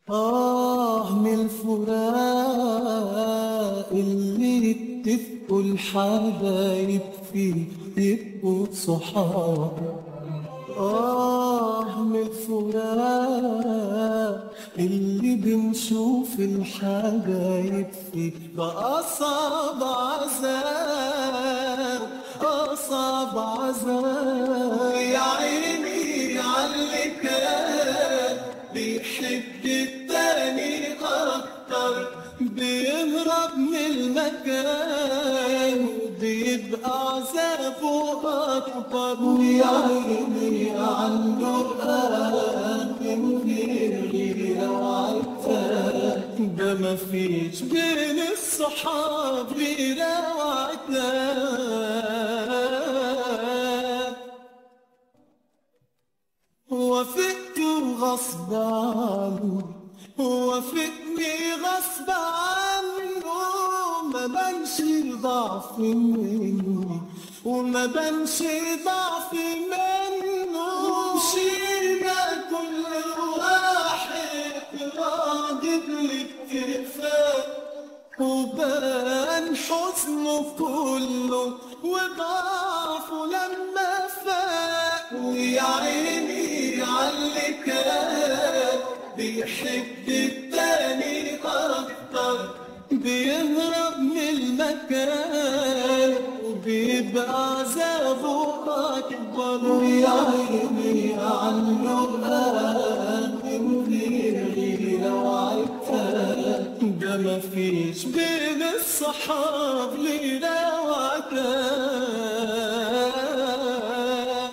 آه من الفراق اللي اتفقوا الحبايب فيه يبقوا صحاب آه من الفراق اللي بنشوف الحبايب فيه ده أصعب عذاب أصعب عذاب يا عيني عاللي كان بيحب التاني أكتر بيهرب من المكان بيبقى عذابه أكبر ويا عيني عنده آمن غير غيرة وعتاب ده مفيش بين الصحاب غيرة وعتاب وافقت غصب عنه وافقني غصب عنه ما بنش ضعف مني وما بنش ضعف منه مشينا كل واحد راضي بالاكتفاء وبان حزنه كله وضعفه لما فاق ويا عيني عاللي كان بيحب التاني أكتر بيهرب من المكان وبيبقى عذابه أكبر ويا عيني عنه آمن غير غيرة وعتاب ده مفيش بين الصحاب ليلة وعتاب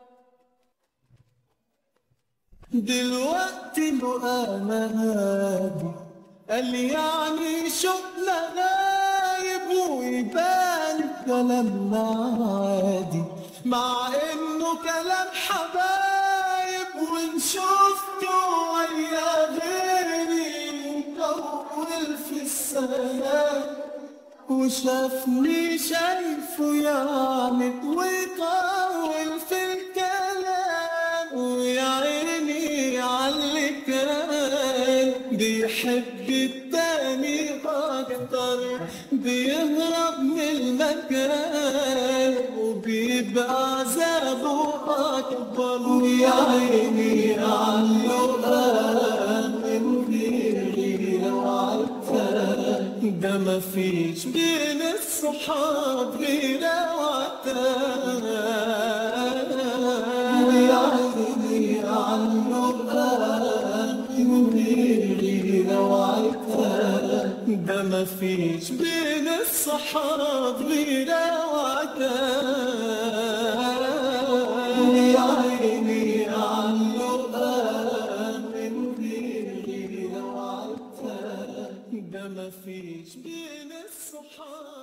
دلوقتي له انا هادي قال يعني شغلة غايب ويبان كلامنا عادي مع انه كلام حبايب وان شفته ويا غيري مطول في السماء وشافني شايفه يعني ويطول في الكلام ويا عيني عاللي كان بيحب التاني أكتر بيهرب من المكان وبيبقى عذابه أكبر ويا عيني عنه آمن غير غيرة وعتاب ده مفيش بين الصحاب غيرة وعتاب ويا عيني عنه آمن غير غيرة وعتاب ده مفيش بين الصحاب غيرة وعتاب ويا عيني عنه آمن غير غيرة وعتاب ده مفيش بين الصحاب